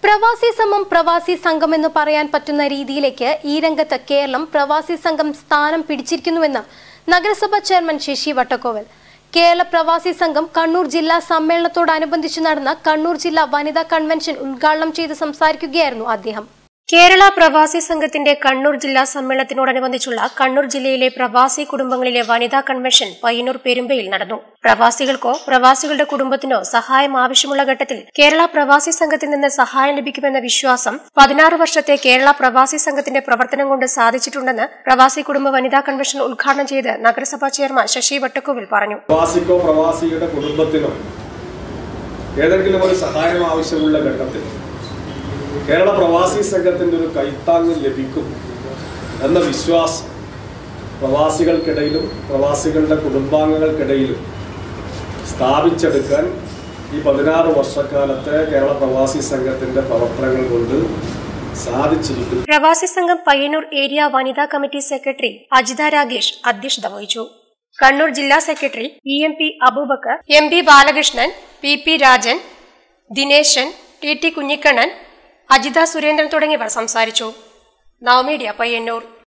പ്രവാസി സമം പ്രവാസി സംഘം എന്ന് പറയാൻ പറ്റുന്ന രീതിയിലേക്ക് ഈ രംഗത്ത് കേരളം പ്രവാസി സംഘം സ്ഥാനം പിടിച്ചിരിക്കുന്നുവെന്ന് നഗരസഭാ ചെയർമാൻ ശശി വട്ടക്കോവൽ കേരള പ്രവാസി സംഘം കണ്ണൂർ ജില്ലാ സമ്മേളനത്തോടനുബന്ധിച്ച് നടന്ന കണ്ണൂർ ജില്ലാ വനിതാ കൺവെൻഷൻ ഉദ്ഘാടനം ചെയ്ത് സംസാരിക്കുകയായിരുന്നു അദ്ദേഹം കേരള പ്രവാസി സംഘത്തിന്റെ കണ്ണൂർ ജില്ലാ സമ്മേളനത്തിനോടനുബന്ധിച്ചുള്ള കണ്ണൂർ ജില്ലയിലെ പ്രവാസി കുടുംബങ്ങളിലെ വനിതാ കൺവെൻഷൻ പയ്യന്നൂർ പെരുമ്പയിൽ നടന്നു പ്രവാസികൾക്കോ പ്രവാസികളുടെ കുടുംബത്തിനോ സഹായം ആവശ്യമുള്ള ഘട്ടത്തിൽ കേരള പ്രവാസി സംഘത്തിൽ നിന്ന് സഹായം ലഭിക്കുമെന്ന വിശ്വാസം പതിനാറ് വർഷത്തെ കേരള പ്രവാസി സംഘത്തിന്റെ പ്രവർത്തനം കൊണ്ട് സാധിച്ചിട്ടുണ്ടെന്ന് പ്രവാസി കുടുംബ വനിതാ കൺവെൻഷൻ ഉദ്ഘാടനം ചെയ്ത് നഗരസഭാ ചെയർമാൻ ശശി വട്ടക്കോവിൽ പറഞ്ഞു പ്രവാസിക്കോ പ്രവാസിയുടെ കുടുംബത്തിനോ ഏതെങ്കിലും ഒരു സഹായം ആവശ്യമുള്ള ഘട്ടത്തിൽ കേരള പ്രവാസി സംഘത്തിൻ്റെ ഒരു കൈത്താങ്ങ് ലഭിക്കും എന്ന വിശ്വാസം പ്രവാസികൾക്കിടയിലും പ്രവാസികളുടെ കുടുംബാംഗങ്ങൾക്കിടയിലും സ്ഥാപിച്ചെടുക്കാൻ ഈ പതിനാറ് വർഷക്കാലത്തെ കേരള പ്രവാസി സംഘത്തിൻ്റെ പ്രവർത്തനങ്ങൾ കൊണ്ട് സാധിച്ചിരിക്കുന്നു പ്രവാസി സംഘം പയ്യന്നൂർ ഏരിയ വനിതാ കമ്മിറ്റി സെക്രട്ടറി അജിത രാഗേഷ് അധ്യക്ഷത വഹിച്ചു കണ്ണൂർ ജില്ലാ secretary E M P Abubakar M P Balakrishnan P P Rajan Dineshan T T Kunhikannan Ajitha Surendran തുടങ്ങിയവർ സംസാരിച്ചു നവമീഡിയ പയ്യന്നൂർ